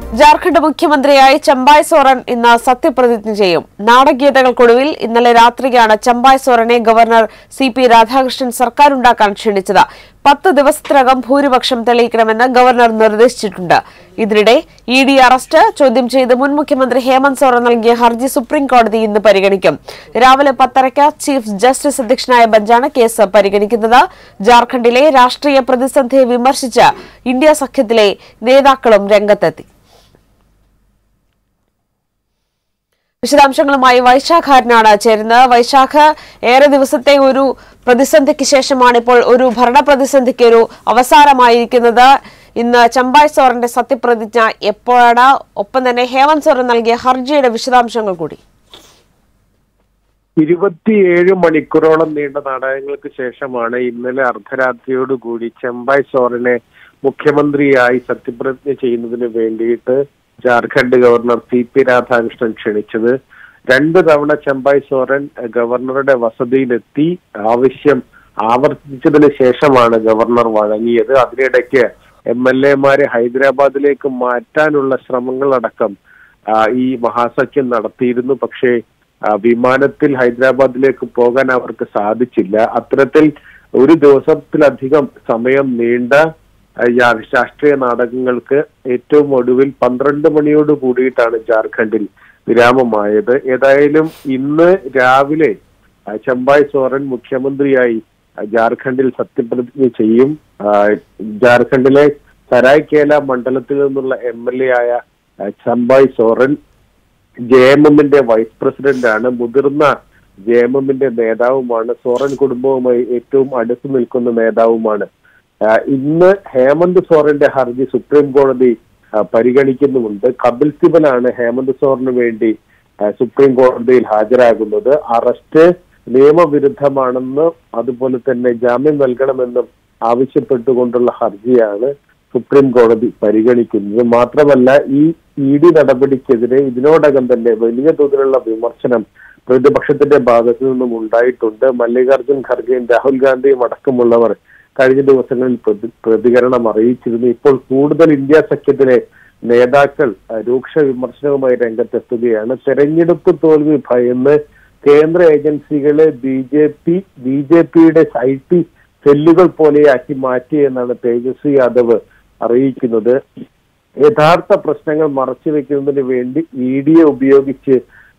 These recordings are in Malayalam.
ജാർഖണ്ഡ് മുഖ്യമന്ത്രിയായി ചമ്പായ് സോറൻ ഇന്ന് സത്യപ്രതിജ്ഞ ചെയ്യും നാടകീയതകൾക്കൊടുവിൽ ഇന്നലെ രാത്രിയാണ് ചമ്പായ് സോറനെ ഗവർണർ സി പി രാധാകൃഷ്ണൻ സർക്കാരുണ്ടാക്കാൻ ക്ഷണിച്ചത് പത്ത് ദിവസത്തിനകം ഭൂരിപക്ഷം തെളിയിക്കണമെന്ന് ഗവർണർ നിർദ്ദേശിച്ചിട്ടുണ്ട് ഇതിനിടെ ഇ ഡി അറസ്റ്റ് ചോദ്യം ചെയ്ത് മുൻ മുഖ്യമന്ത്രി ഹേമന്ത് സോറൻ നൽകിയ ഹർജി സുപ്രീം കോടതി ഇന്ന് പരിഗണിക്കും രാവിലെ പത്തരയ്ക്ക് ചീഫ് ജസ്റ്റിസ് അധ്യക്ഷനായ ബെഞ്ചാണ് കേസ് പരിഗണിക്കുന്നത് ജാർഖണ്ഡിലെ രാഷ്ട്രീയ പ്രതിസന്ധിയെ വിമർശിച്ച് ഇന്ത്യ സഖ്യത്തിലെ നേതാക്കളും രംഗത്തെത്തി വിശദാംശങ്ങളുമായി വൈശാഖാരനാണ് ചേരുന്നത് വൈശാഖ് ഏറെ ദിവസത്തെ ഒരു പ്രതിസന്ധിക്ക് ശേഷമാണ് ഇപ്പോൾ ഒരു ഭരണ പ്രതിസന്ധിക്ക് ഒരു അവസാനമായിരിക്കുന്നത് ഇന്ന് ചമ്പായ് സോറന്റെ സത്യപ്രതിജ്ഞ എപ്പോഴാണ് ഒപ്പം തന്നെ ഹേമന്ത് സോറൻ നൽകിയ ഹർജിയുടെ വിശദാംശങ്ങൾ കൂടി ഇരുപത്തിയേഴ് മണിക്കൂറോളം നീണ്ട നാടകങ്ങൾക്ക് ശേഷമാണ് ഇന്നലെ അർദ്ധരാത്രിയോടുകൂടി ചെമ്പായ് സോറനെ മുഖ്യമന്ത്രിയായി സത്യപ്രതിജ്ഞ ചെയ്യുന്നതിന് വേണ്ടിയിട്ട് Jharkhand governor C P Radhakrishnan ക്ഷണിച്ചത് രണ്ടു തവണ ചെമ്പായ് സോറൻ ഗവർണറുടെ വസതിയിലെത്തി ആവശ്യം ആവർത്തിച്ചതിന് ശേഷമാണ് ഗവർണർ വഴങ്ങിയത് അതിനിടയ്ക്ക് എം എൽ എമാരെ ഹൈദരാബാദിലേക്ക് മാറ്റാനുള്ള ശ്രമങ്ങളടക്കം ആ, ഈ മഹാസഖ്യം നടത്തിയിരുന്നു പക്ഷേ ആ, വിമാനത്തിൽ ഹൈദരാബാദിലേക്ക് പോകാൻ അവർക്ക് സാധിച്ചില്ല അത്തരത്തിൽ ഒരു ദിവസത്തിലധികം സമയം നീണ്ട ആ, യാ- രാഷ്ട്രീയ നാടകങ്ങൾക്ക് ഏറ്റവും ഒടുവിൽ പന്ത്രണ്ട് മണിയോട് കൂടിയിട്ടാണ് ജാർഖണ്ഡിൽ വിരാമമായത് ഏതായാലും ഇന്ന് രാവിലെ ആ, ചമ്പായ് സോറൻ മുഖ്യമന്ത്രിയായി ആ, ജാർഖണ്ഡിൽ സത്യപ്രതിജ്ഞ ചെയ്യും ആ, ജാർഖണ്ഡിലെ സരായ്ക്കേല മണ്ഡലത്തിൽ നിന്നുള്ള എം എൽ എ ആയ ആ, ചമ്പായ് സോറൻ ജെ എം എമ്മിന്റെ വൈസ് പ്രസിഡന്റാണ് മുതിർന്ന ജെ എം എമ്മിന്റെ നേതാവുമാണ് സോറൻ കുടുംബവുമായി ഏറ്റവും അടുത്ത് നിൽക്കുന്ന നേതാവുമാണ് ആ, ഇന്ന് ഹേമന്ത് സോറന്റെ ഹർജി സുപ്രീം കോടതി ആ, പരിഗണിക്കുന്നുമുണ്ട് കപിൽ സിബലാണ് ഹേമന്ത് സോറിന് വേണ്ടി ആ, സുപ്രീം കോടതിയിൽ ഹാജരാകുന്നത് അറസ്റ്റ് നിയമവിരുദ്ധമാണെന്ന് അതുപോലെ തന്നെ ജാമ്യം നൽകണമെന്നും ആവശ്യപ്പെട്ടുകൊണ്ടുള്ള ഹർജിയാണ് സുപ്രീം കോടതി പരിഗണിക്കുന്നത് മാത്രമല്ല ഈ ഇ ഡി നടപടിക്കെതിരെ ഇതിനോടകം തന്നെ വലിയ തോതിലുള്ള വിമർശനം പ്രതിപക്ഷത്തിന്റെ ഭാഗത്തു നിന്നും ഉണ്ടായിട്ടുണ്ട് മല്ലികാർജുൻ ഖർഗെയും രാഹുൽ ഗാന്ധിയും അടക്കമുള്ളവർ കഴിഞ്ഞ ദിവസങ്ങളിൽ പ്രതി- പ്രതികരണം അറിയിച്ചിരുന്നു ഇപ്പോൾ കൂടുതൽ ഇന്ത്യ സഖ്യത്തിലെ നേതാക്കൾ അഹ്, രൂക്ഷ വിമർശനവുമായി രംഗത്തെത്തുകയാണ് തെരഞ്ഞെടുപ്പ് തോൽവി ഭയന്ന് കേന്ദ്ര ഏജൻസികളെ B J P B J പിയുടെ ഐ ടി സെല്ലുകൾ പോലെയാക്കി മാറ്റിയെന്നാണ് തേജസ്വി യാദവ് അറിയിക്കുന്നത് യഥാർത്ഥ പ്രശ്നങ്ങൾ മറച്ചു വെക്കുന്നതിന് വേണ്ടി ഇ ഡിയെ ഉപയോഗിച്ച്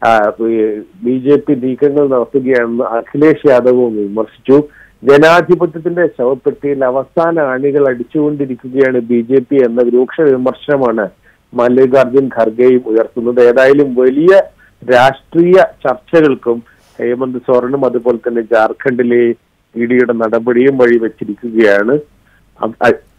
ബി ജെ പി നീക്കങ്ങൾ നടത്തുകയാണെന്ന് അഖിലേഷ് യാദവും വിമർശിച്ചു ജനാധിപത്യത്തിന്റെ ശവപ്പെട്ടിയിൽ അവസാന അണികൾ അടിച്ചുകൊണ്ടിരിക്കുകയാണ് ബി ജെ പി എന്ന രൂക്ഷ വിമർശനമാണ് മല്ലികാർജുൻ ഖർഗെയും ഉയർത്തുന്നത് ഏതായാലും വലിയ രാഷ്ട്രീയ ചർച്ചകൾക്കും ഹേമന്ത് സോറനും അതുപോലെ തന്നെ ജാർഖണ്ഡിലെ ഇ ഡിയുടെ നടപടിയും വഴിവെച്ചിരിക്കുകയാണ് അ- അ-